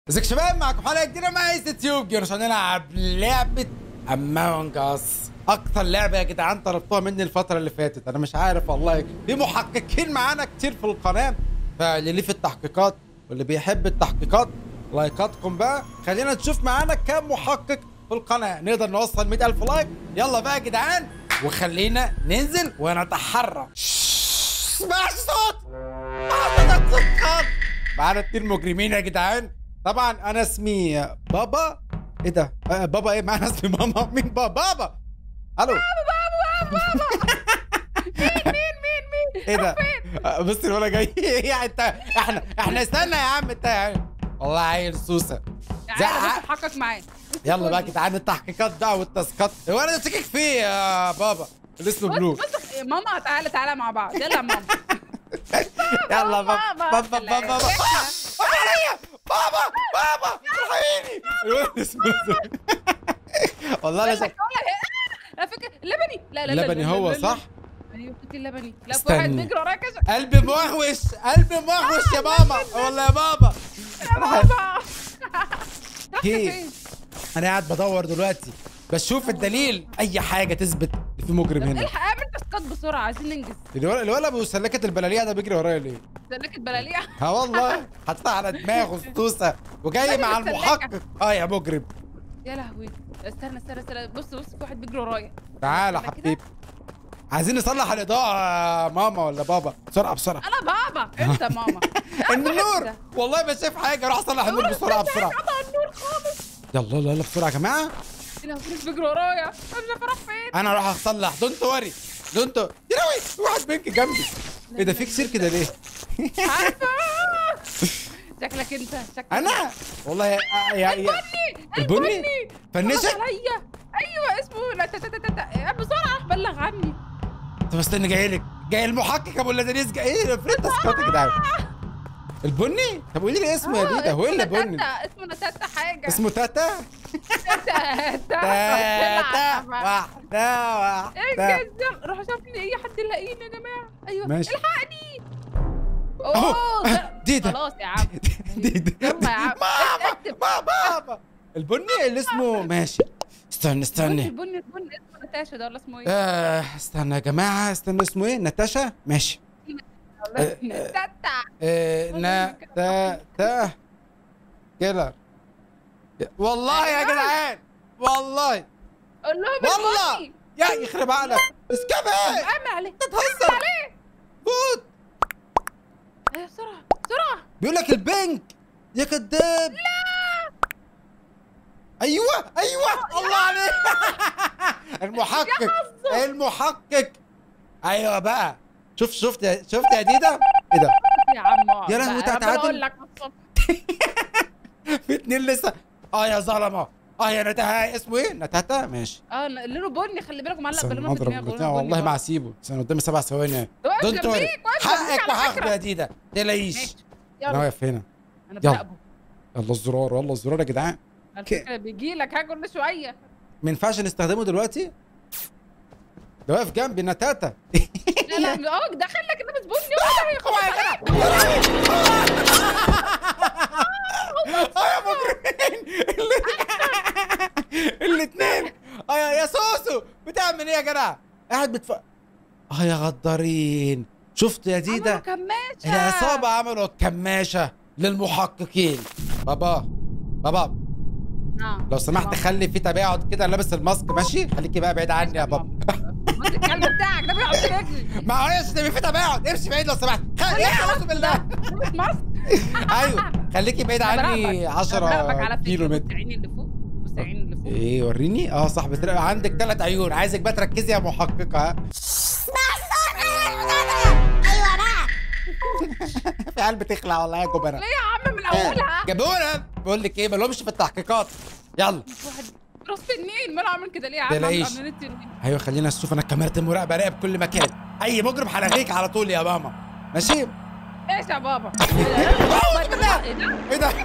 ازيك يا شباب معكم حلقه جديده مع ايس تيوب جينا عشان نلعب لعبه امونج اس اكتر لعبه يا جدعان طلبتوها مني الفتره اللي فاتت انا مش عارف والله في محققين معانا كتير في القناه فاللي ليه في التحقيقات واللي بيحب التحقيقات لايكاتكم بقى خلينا نشوف معانا كام محقق في القناه نقدر نوصل 100000 لايك يلا بقى يا جدعان وخلينا ننزل ونتحرى سمعش صوت معانا صوت معانا اتنين مجرمين يا جدعان طبعا انا اسمي بابا ايه ده آه بابا ايه معانا اسمي ماما مين بابا بابا الو مين مين مين ايه ده آه، بص الولد جاي ايه انت احنا احنا استنى يا عم انت يا عم. والله عيل سوسه تعالى زعق. بس اتحقق معاه يلا بقى يا جدعان التحقيقات بقى والتاسكات هو انا شاكك فيه يا بابا اللي اسمه بلو بص بص ماما تعالى تعالى مع بعض يلا يا ماما يلا بابا بابا بابا لا، بابا إحنا. بابا عليا بابا بابا الحقيني الولد اسمه والله انا بقول شاك لك- بقول لك- على فكره اللبني لا لا لا لبني لا، هو لا، لا. صح ايوه فكر اللبني لا في استني. واحد بيجري ورايا كذا قلبي موغوش قلبي موغوش يا ماما والله يا بابا يا بابا رحت هي. فين؟ انا قاعد بدور دلوقتي بشوف الدليل اي حاجه تثبت إن في مجرم طب هنا الحق اعمل تاسكات بسرعه عايزين ننجز الولد الولد ابو سلكه البلاليه ده بيجري ورايا ليه؟ سلكت بلاليع ها والله حطها على دماغه سطوسه وجاي راجل مع متسلكة. المحقق اه يا مجرم يا لهوي استنى استنى استنى بص بص في واحد بيجري ورايا تعالى أنا كده؟ حبيبي عايزين نصلح الاضاءه يا ماما ولا بابا بسرعه بسرعه انا بابا انت ماما النور والله ما شايف حاجه روح صلح النور بسرعه بسرعه قطع النور خالص يلا يلا يلا بسرعه يا جماعه ايه ده البوليس بيجري ورايا انا مش عارفه اروح فين انا اروح اصلح دونت وري دونت يا لهوي في واحد بينك جنبي ايه ده في كتير كده ليه؟ عارفه شكلك انت شكلك انا والله يا يا يا البني البني؟ البني فنشك؟ خلاص عليا ايوه اسمه لا تا- تا- تا- تا- تا. بسرعه بلغ عني طب استنى جاي لك جاي المحقق ابو اللذيذ جاي ايه فريد تاسكات يا جدعان البني طب قولي لي اسمه يا آه، ديدا هو ايه اللي اسمه بني نتاتا، اسمه نتاتا حاجه اسمه تاتا تاتا تاتا واحده واحده انجز يلا، روح شوف لي اي حد يلاقيني يا جماعه ايوه ماشي. الحقني أهو، اوه ده- ديدا. خلاص يا عم ديدا يلا يا عم ماما اكتب. بابا البني اللي اسمه ماشي استنى البني استنى البني البني اسمه نتاشا ده ولا اسمه ايه؟ آه استنى يا جماعه استنى اسمه ايه ناتاشا ماشي آه، نتاتا آه نا تا تا كيلر والله يا أيوة. جدعان والله قول لهم والله البني يا يخرب عقلك اسكبي اعمل عليه تتهزر عليه فوت ايه بسرعه بسرعه بيقول لك البنك يا كذاب لا ايوه ايوه الله عليك المحقق المحقق ايوه بقى شوف شفت يا- شفت يا ديدا ايه ده يا عم اقعد يا لهوي، بقى. تعادل. عمال اقول لك من الصبح. في اتنين لسه اه يا ظلمه اه يا نتاها اسمه ايه نتاتا ماشي اه لونه بني خلي بالك معلق استنى بالونه في اضرب دماغه البتاع لونه بني والله ما برضه. هسيبه بس انا قدامي سبع ثواني يعني واقف دونت وري جنبيك، واقف جنبيك حقك على وهاخده فكرة. يا ديدا تلاقيش ماشي انا يلا واقف هنا انا يلا. براقبه يلا الزرار يلا الزرار يا جدعان على ك- فكره بيجي لك ها كل شويه ما ينفعش نستخدمه دلوقتي ده واقف جنبي نتاتا لا لا اه دخل لك لابس بني ولا هياخد اه يا مجرمين الاثنين اه يا يا سوسو بتعمل ايه يا جدع قاعد بتف اه يا غدارين شفت يا ديدا كماشة العصابة عملوا الكماشة للمحققين بابا بابا نعم لو سمحت خلي في تباعد كده لابس الماسك ماشي خليكي بقى بعيد عني يا بابا بص الكلب بتاعك ده بيقعد في رجلي معلش ده في تباعد امشي بعيد لو سمحت خلي اعوذ بالله لابس ماسك ايوه خليكي بعيد أنا عني براقبك. أنا براقبك 10 على فكرة. كيلو بص متر عيني اللي فوق بص عيني اللي فوق ايه وريني اه صح بتبقى عندك ثلاث عيون عايزك بقى تركزي يا محققه ها ايوه بقى في عيال بتخلع والله يا جبنه ليه يا عم من اولها جابونا بقول لك ايه ما لهمش في التحقيقات يلا واحد راس تنين ماله عامل كده ليه يا عم تلاقيش. عامل عاملين التنين ايوه خلينا نشوف انا كاميرا المراقبه راقب كل مكان اي مجرم هلغيك على طول يا ماما ماشي ايش يا بابا أعوذ بالله. ايه ده ايه ده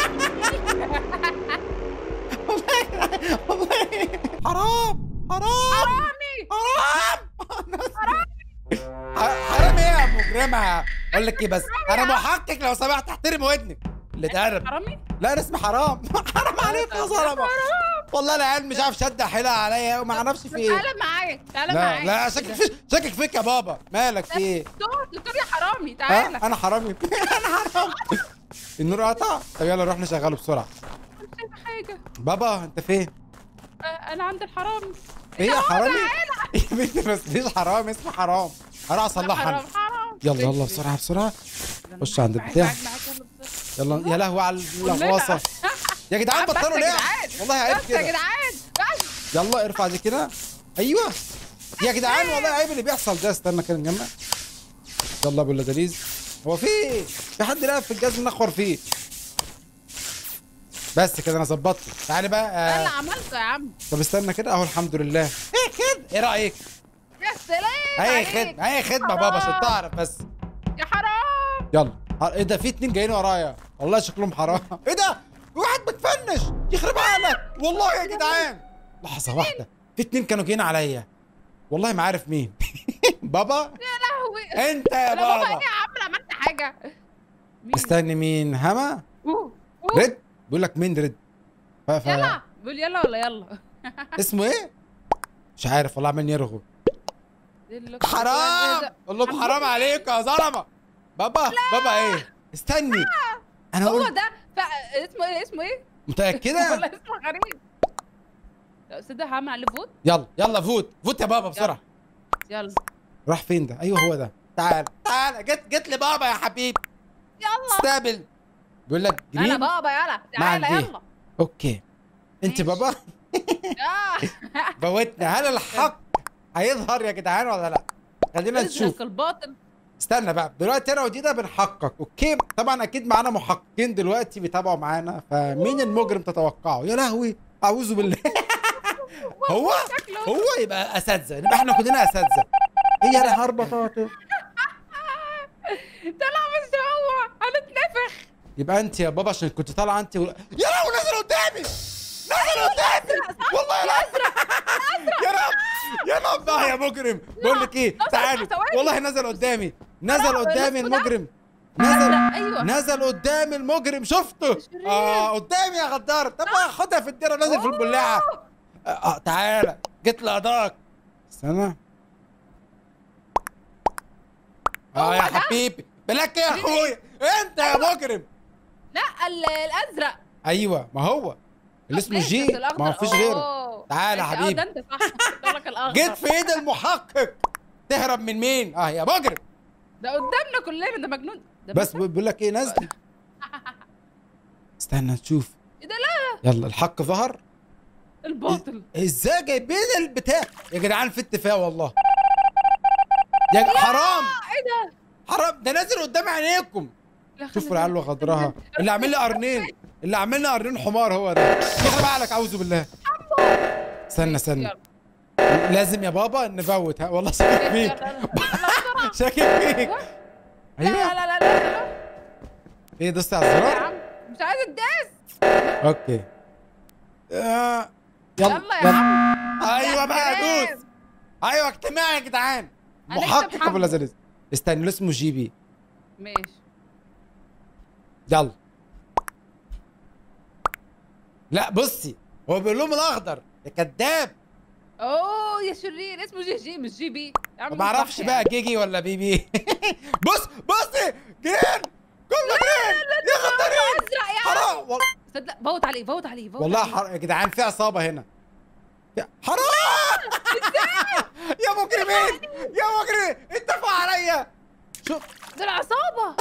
والله والله حرام حرام حرامي حرام ح- حرام ايه يا مجرمه اقول لك ايه بس انا محقق لو سمحت احترم ودنك اللي اتقرب حرامي لا انا اسمي حرام حرام عليك يا ظلمه والله العيال مش عارف شد حيلها عليا وما اعرفش في ايه تعالى معايا تعالى لا معايا لا شاكك فيك شاكك فيك يا بابا مالك في ايه دكتور دكتور يا حرامي تعالى ها انا حرامي انا حرام النور قطع طب يلا نروح نشغله بسرعه مش شايفه حاجه بابا انت فين آه، انا عند الحرامي ايه يا هو حرامي تعالى. يا بنتي بس ليش حرام اسمه حرام هروح اصلحها حرام أنا. حرام يلا يلا بسرعه بسرعه خش عند معاك- البتاع. معاك- معاك، يلا بسرعة. يلا يا لهوي على كلنا. اللغواصه يا جدعان بس يا بطلوا ليه جدعان. والله عيب بس يا كده جدعان بس يلا ارفع دي كده ايوه يا جدعان والله عيب اللي بيحصل ده استنى كده نجمع يلا ابو اللذيذ هو في ايه في حد لعب في الجهاز منخور فيه بس كده انا ظبطته تعالي ده بقى اللي آه. عملته يا عم طب استنى كده اهو الحمد لله ايه كده ايه رايك يا سلام هي عليك. خدمه هي خدمه بابا عشان تعرف بس يا حرام يلا ها، ايه ده في اتنين جايين ورايا والله شكلهم حرام ايه ده واحد بتفنش يخرب عقلك والله يا جدعان لحظه واحده في اتنين كانوا جايين عليا والله ما عارف مين بابا يا لهوي انت يا لا بابا بابا ايه يا عم أنا عملت حاجه مين؟ استني مين هما أوه، أوه. ريد بيقول لك مين ريد ف... ف... يلا بقول يلا ولا يلا اسمه ايه مش عارف والله عمال يرغو حرام قول لهم حرام عليك يا ظلمه بابا بابا ايه استني انا هو قلت ده ف... اسمه ايه اسمه ايه متاكده والله اسمه غريب يا استاذ هعمل عليه فوت يلا يلا فوت فوت يا بابا بسرعه يلا راح فين ده ايوه هو ده تعال تعال جت جت لي بابا يا حبيبي يلا استقبل بيقول لك يلا جرين بابا يلا ما تعالى عندي. يلا اوكي انت ماشي. بابا آه. فوتنا هل الحق هيظهر يا جدعان ولا لا خلينا نشوف ازهق الباطل استنى بقى دلوقتي انا ودينا بنحقق اوكي طبعا اكيد معانا محققين دلوقتي بيتابعوا معانا فمين المجرم تتوقعه يا لهوي اعوذ بالله هو شكله هو يبقى اساتذه يبقى احنا كلنا اساتذه هي انا هربط طلع مش هو هنتنفخ يبقى انت يا بابا عشان كنت طالعه انت و... يا لهوي نزل قدامي نزل قدامي والله يا ازرق يا رب يا رب آه يا مجرم بقول لك ايه نزل تعالي ثواني. والله نزل قدامي نزل لا، قدامي الاسود ده. المجرم نزل ازرق ايوه نزل قدامي المجرم شفته شرير. اه قدامي يا غدار طب ما خدها في الديره نازل في البلاعه اه آه، تعالى جيت لقضاك استنى اه يا هو ده؟ حبيبي بلاك يا اخويا انت يا مجرم لا ال- الازرق ايوه ما هو اللي اسمه ليه؟ جي بس الأخضر- ما هو فيش غيره أوه. تعالى يا ماشي، حبيبي. اه ده انت صح قلت لك الاخضر جيت في ايد المحقق تهرب من مين اه يا مجرم ده قدامنا كلنا ده مجنون ده بس بيقول لك ايه نازل استنى نشوف ايه ده لا يلا الحق ظهر الباطل ازاي جايبين البتاع يا جدعان في اتفاق والله يا ج- حرام ايه ده حرام ده نازل قدام عينيكم لا، خلي شوفوا العيال بالك. وغدرها اللي عامل لي قرنين اللي عامل لي قرنين حمار هو ده يخرب عقلك اعوذ بالله استنى استنى يلا. لازم يا بابا نفوت ها والله شاكك يلا، فيك يلا، يلا، بسرعة. شاكك فيك لا ايوه لا لا لا لا ايه دوست على يا الزرار عم مش عايز الداس اوكي آه، يلا يلا يا عم ايوه يا بقى سلام. دوس ايوه اجتماعي يا جدعان هنكتب محقق ابو حمد. لازاريس استنى اللي اسمه جي بي ماشي يلا لا بصي هو بيقول لهم الاخضر يا كذاب اوه يا شرير اسمه جي جي مش جي بي يا عم ما بعرفش صح بقى يعني. جيجي ولا بي بي بص بصي جرين كله جرين يا غدارين ازرق يا عم حرام وال- صدق فوت عليه فوت عليه فوت والله عليه. حر... يا جدعان في عصابه هنا يا- حرام يا مجرمين يا مجرمين اتفقوا عليا شوف ده العصابة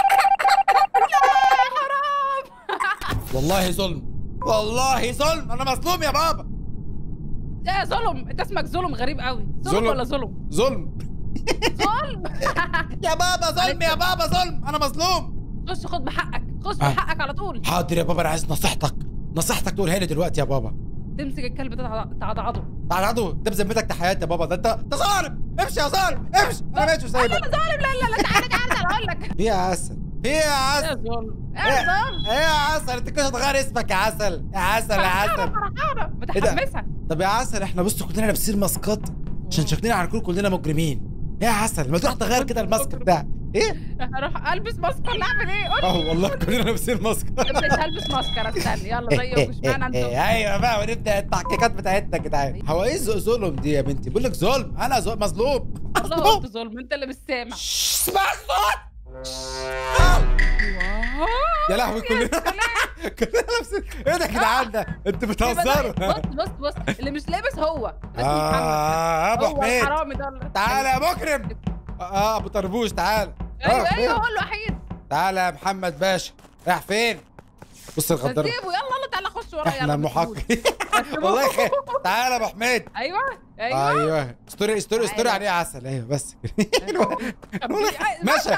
لا حرام والله ظلم والله ظلم انا مظلوم يا بابا ده ظلم انت اسمك ظلم غريب قوي ظلم ظلم. ولا ظلم ظلم ظلم يا بابا ظلم يا بابا ظلم انا مظلوم خش خد بحقك خش آه. بحقك على طول حاضر يا بابا انا عايز نصيحتك نصيحتك تقولها لي دلوقتي يا بابا تمسك الكلب ده تعض- تعضعضه تعال عدو ده بذمتك تحيات يا بابا ده انت انت ظالم امشي يا ظالم امشي انا ماشي لا وسايبك لا ظالم لا لا لا تعالى تعالى تعالى اقول لك في يا عسل في يا يا عسل ظلم إيه؟ يا ظلم ايه يا عسل انت كده تغير اسمك يا عسل يا عسل يا عسل فرحانة ده؟ متحمسة طب يا عسل احنا بص كلنا لابسين ماسكات عشان شكلنا هنكون كلنا مجرمين يا عسل ما تروح تغير كده الماسك بتاعك ايه اروح البس ماسك ولا اعمل ايه قول اه والله كلنا لابسين ماسك مش هلبس ماسكرا استنى يلا زي وشمان انتم ايوه بقى ونبدا التحقيقات بتاعتنا يا جدعان هو ايه ز- ظلم دي يا بنتي بقول لك ظلم انا ظلم مظلوم والله مظلوم قلت ظلم انت اللي مش سامع شش، اسمع الصوت آه. واو. يا لهوي كلنا كلنا لابسين ايه ده يا جدعان ده انتوا بتهزروا بص بص بص اللي مش لابس هو اسمه محمد اه ابو هو حميد الحرامي ده اللي- تعالى يا مكرم اه ابو طربوش تعالى ايوه آه، فين؟ ايوه هو الوحيد تعالى يا محمد باشا رايح فين بص الغدار سيبه يلا يلا تعالى خش ورايا احنا يلا محققين بسيبه. والله خير تعالى يا ابو حميد ايوه ايوه ايوه استوري استوري استوري تعالى. عليه عسل ايوه بس كده. والله أي- ماشي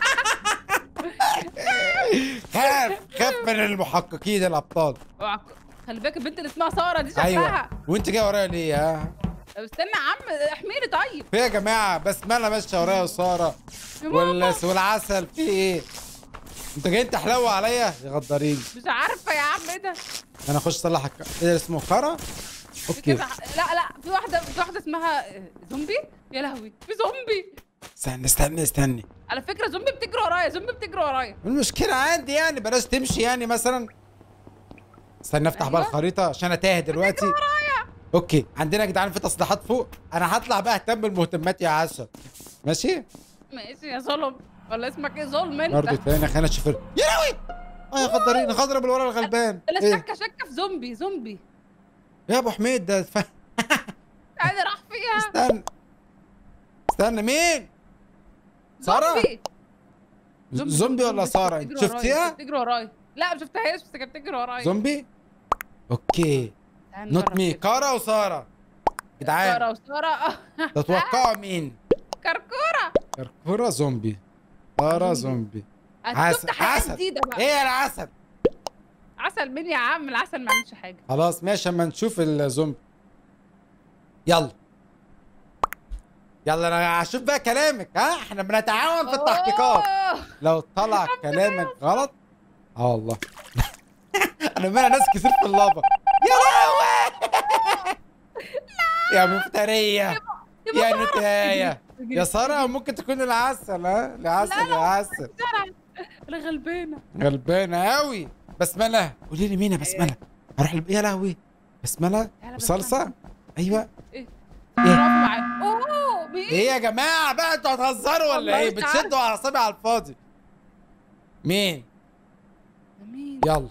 خاف خاف من المحققين الابطال اوعى- خلي بالك البنت اللي اسمها ساره دي ايوه شكلها وانت جاي ورايا ليه ها طب استنى يا عم احميني طيب في يا جماعه بسمله ماشيه ورايا وساره يا وال- ماما والعسل في ايه انتوا جايين تحلووا عليا يا غدارين مش عارفه يا عم ايه ده انا اخش اصلح الك... ايه ده اسمه خرا في اوكي كده لا لا في واحده في واحده اسمها آه، زومبي يا لهوي في زومبي استنى استنى استنى على فكره زومبي بتجري ورايا زومبي بتجري ورايا المشكله عندي يعني بلاش تمشي يعني مثلا استنى افتح بقى أيوة. الخريطه عشان اتاه دلوقتي اوكي عندنا يا جدعان في تصليحات فوق انا هطلع بقى اهتم بالمهتمات يا عسل ماشي ماشي يا ظلم ولا اسمك ايه ظلم برضه انت تاني خلينا نشوف ال- يا لهوي اه يا خضرين خضرة بالورا الغلبان انا ايه شكه شكه في زومبي زومبي يا ابو حميد ده ف... عادي راح فيها استنى استنى مين ساره زومبي زومبي ولا ساره بتجري انت ورايا، شفتيها بتجري ورايا لا ما شفتهاش بس كانت بتجري ورايا زومبي اوكي تعال نوت نجرب مي كده. كارا وساره جدعان ساره وساره آه، تتوقعوا مين كركوره كركوره زومبي ساره زومبي عسل، عسل حاجه عسل. جديده بقى ايه يا العسل عسل مين يا عم العسل ما عملش حاجه خلاص ماشي اما نشوف الزومبي يلا يلا انا هشوف بقى كلامك ها احنا بنتعاون في التحقيقات أوه. لو طلع كلامك غلط اه والله انا بقى ناس كتير في اللابا يا لهوي يا مفترية يا نتاية يا سارة ممكن تكون العسل ها العسل يا عسل انا غلبانه غلبانة قوي بسملة قولي لي مين يا بسملة هروح ل... يا لهوي بسملة تعالى وصلصة بسملة. ايوه برافو معاك اوه مين ايه يا جماعة بقى انتوا هتهزروا ولا والله ايه مش عارفة. بتشدوا على اعصابي على الفاضي مين مين يلا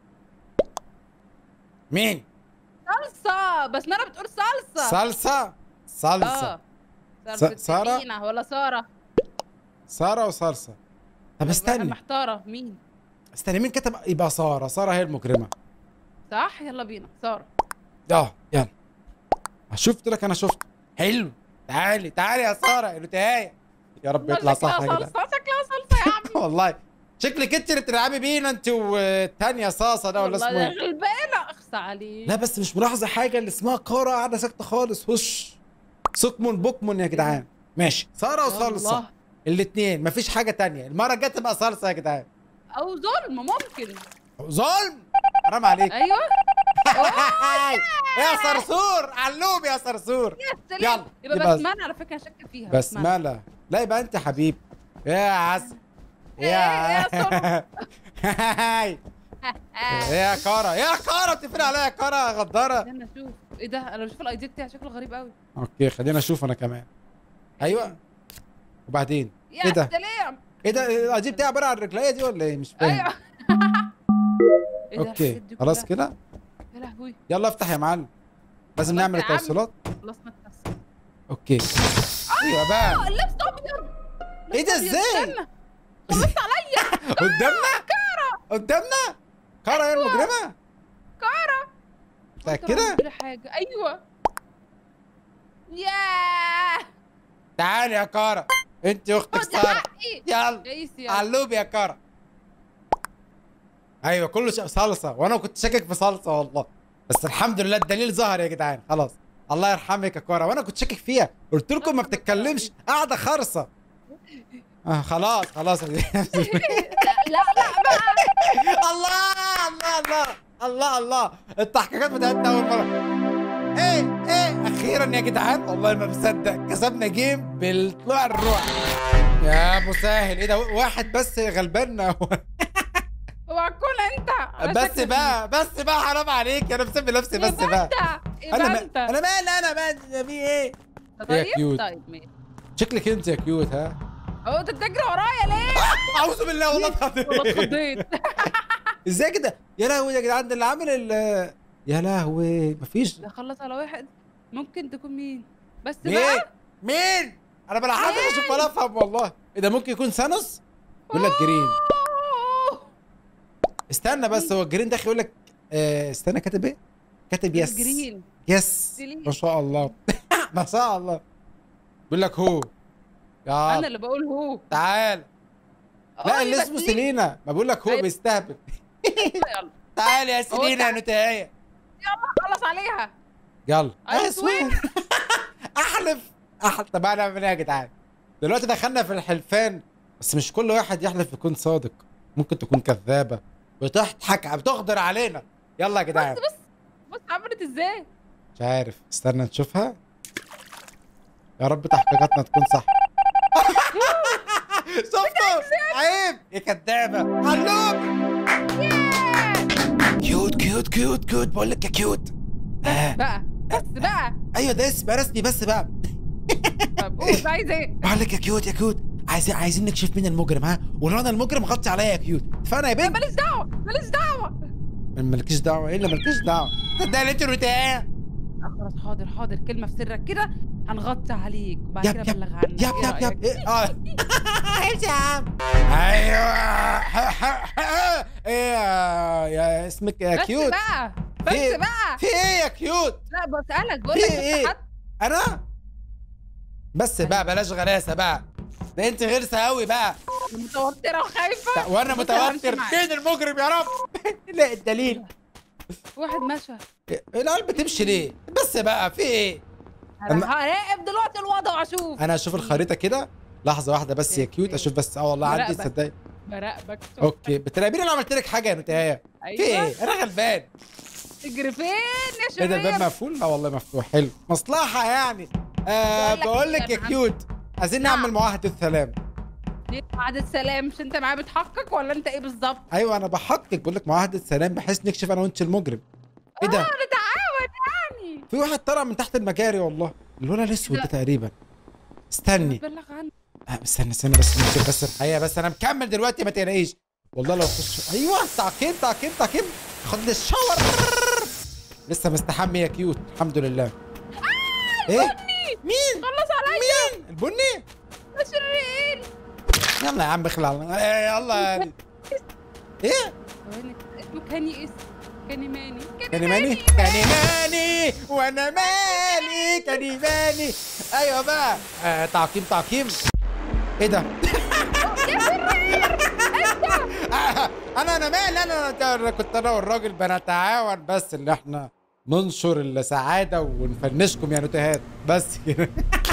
مين صلصه بس انا بتقول صلصه صلصة صلصة اه س- صار سارة؟ سارة ولا سارة سارة وصلصة طب أنا استني محتارة مين استني مين كتب يبقى سارة سارة هي المجرمة صح يلا بينا سارة اه يلا شفت لك انا شفت حلو تعالي تعالي يا سارة يا نتاية يا رب يطلع صح يا شكلها جدع صلصة شكلها صلصة يا عم والله شكلك انت اللي بتلعبي بينا انت والتانية صاصة ده ولا والله اسمه ده ايه غلبانة اخصى عليك لا بس مش ملاحظة حاجة اللي اسمها كارا قاعدة ساكتة خالص وش سكمون بوكمون يا جدعان ماشي سارة وصلصة الله. الاتنين مفيش حاجة تانية المرة الجاية تبقى صلصة يا جدعان او ظلم ممكن ظلم حرام عليك ايوه يا صرصور علوم يا صرصور يا يلا، سلام يبقى يبقى- بسمانة على فكرة شك فيها بسملة لا يبقى انت حبيب يا عسل إيه يا هاي يا كارا يا كارا بتقفل عليا يا كارا يا غدارة استنى اشوف ايه ده انا بشوف الاي دي بتاعي شكله غريب قوي اوكي خلينا اشوف انا كمان ايوه وبعدين يا إيه ده؟ سلام ايه ده الاي بتاعي عباره عن الرجليه دي ولا ايه مش فاهم ايوه إيه ده؟ اوكي الحاجات دي خلاص كلها؟ كده يا لهوي يلا افتح يا معلم لازم خلاص نعمل يا عم. التوصيلات خلصنا التسليم اوكي ايوه بقى اه اللبس ابيض إيه ده لبس أبيض، إزاي؟ استنى. خلصت عليا قدامنا كارا قدامنا كارا هي المجرمه كارا متاكده كده حاجه ايوه ياه تعالي يا كارا انت اختك خد ساره حقي يلا جايس يا علوب يا كارا ايوه كله ش- صلصه وانا كنت شاكك في صلصه والله بس الحمد لله الدليل ظهر يا جدعان خلاص الله يرحمك يا كارا وانا كنت شاكك فيها قلت لكم ما بتتكلمش قاعده خرصه آه خلاص خلاص لا لا بقى الله الله الله الله الله التحقيقات بتاعتنا اول مره ايه ايه اخيرا يا جدعان والله ما مصدق كسبنا جيم بالطلوع الروح يا مسهل ايه ده واحد بس غلبان اوعى تكون انت أنا بس شكلي بقى بس بقى حرام عليك انا مسمي نفسي بس يبقى بقى انت انا يبقى ما انت انا مالي انا مالي في ايه يا طيب كيوت. طيب ماشي شكلك انت يا كيوت ها هو انت بتجري ورايا ليه؟ اعوذ بالله والله والله اتخضيت اتخضيت ازاي كده يا لهوي يا جدعان ده اللي عامل ال يا لهوي مفيش ده خلص على واحد ممكن تكون مين؟ بس مين بقى مين انا بلعبها اشوف ولا افهم والله ايه ده ممكن يكون سانوس يقول لك جرين أوه. استنى بس هو الجرين ده يقول لك آه استنى كاتب ايه كاتب يس جرين يس ديليت. ما شاء الله ما شاء الله بيقول لك هو انا يا اللي بقول هو تعال لا آه، اللي يبقى اسمه دي. سيلينا ما بقول لك هو أيوة. بيستهبل يلا تعال يا سيلينا يا تعال. نتاية خلص عليها يلا أيوة، اسود احلف احلف طب انا اعمل ايه يا جدعان دلوقتي دخلنا في الحلفان بس مش كل واحد يحلف يكون صادق ممكن تكون كذابه بتضحك بتغدر علينا يلا يا جدعان بص بص بص عملت ازاي؟ مش عارف استنى نشوفها يا رب تحقيقاتنا تكون صح شفتوا عيب يا كدابه علوم كيوت كيوت كيوت كيوت بقول لك يا كيوت آه. بقى بس بقى ايوه ده اسم رسمي بس بقى طب قول بقى عايز ايه؟ بقول لك يا كيوت يا كيوت عايزين عايزين نكشف مين المجرم ها ولو انا المجرم غطي عليا يا كيوت اتفقنا يا بنت ماليش دعوه ماليش دعوه مالكيش دعوه ايه اللي مالكيش دعوه ده اللي انت روتاه آه، خلاص حاضر حاضر كلمه في سرك كده هنغطي عليك وبعد يب كده يب ابلغ عنك يب إيه يب يب رأيك؟ ايه اه امشي يا عم ايوه ايه يا- يا اسمك يا بس كيوت بقى بس في- بقى في ايه يا كيوت لا بسألك بقول في لك إيه؟ انت حد انا بس بقى بلاش غلاسه بقى ده انت غلسه قوي بقى متوتره وخايفه لا، وانا بص أنا همشي متوتر معاك. فين المجرم يا رب لا الدليل واحد مشى القلب تمشي ليه بس بقى في ايه أما- انا هراقب دلوقتي الوضع واشوف انا اشوف الخريطه كده لحظه واحده بس يا كيوت اشوف بس اه والله عندي براقبك. تصدقي براقبك اوكي بتراقبيني انا عملت لك حاجه يا نتايه في ايوه ايه انا غلبان تجري فين يا ايه ده الباب شباب مقفول لا والله مفتوح حلو مصلحه يعني آه بقول لك بقول لك إيه، يا أنا كيوت عايزين نعم. نعمل معاهده السلام دي قعدة سلام مش انت معاه بتحقق ولا انت ايه بالظبط؟ ايوه انا بحقق بقول لك معاهده سلام بحيث نكشف انا وانت المجرم ايه ده اه نتعاون يعني في واحد طلع من تحت المجاري والله اللون الاسود ده لا. تقريبا استني بلغ عنه آه، استنى استنى بس نكتب بس الحقيقه بس انا مكمل دلوقتي ما تقلقيش والله لو خش ايوه تعقيم تعقيم تعقيم خد لي الشاور لسه مستحمي يا كيوت الحمد لله ايه مين خلص عليا مين البني شرير يلا يا عم اخلع إيه، يلا ايه ثواني، اسمه كاني اس كاني ماني كاني ماني كاني ماني وانا مالي كاني ماني ايوه بقى آه تعقيم تعقيم ايه ده آه، انا انا مالي انا أنا كنت انا والراجل بنتعاون بس اللي احنا ننشر السعاده ونفنشكم يا نتهات بس كده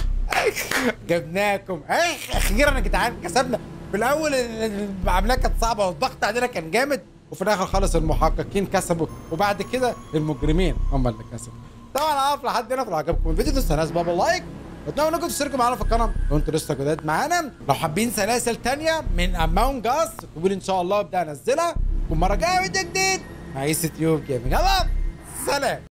جبناكم اخ اخيرا يا جدعان كسبنا في الاول المعاملات كانت صعبه والضغط علينا كان جامد وفي الاخر خالص المحققين كسبوا وبعد كده المجرمين هم اللي كسبوا طبعا اقف لحد هنا في عجبكم الفيديو تنسوا ناس بابا لايك واتمنى انكم تشتركوا معانا في القناه لو انتوا لسه جداد معانا لو حابين سلاسل تانية من اماونج اس اكتبوا لي ان شاء الله ابدا انزلها والمره الجايه فيديو جديد مع يوتيوب جيمنج يلا سلام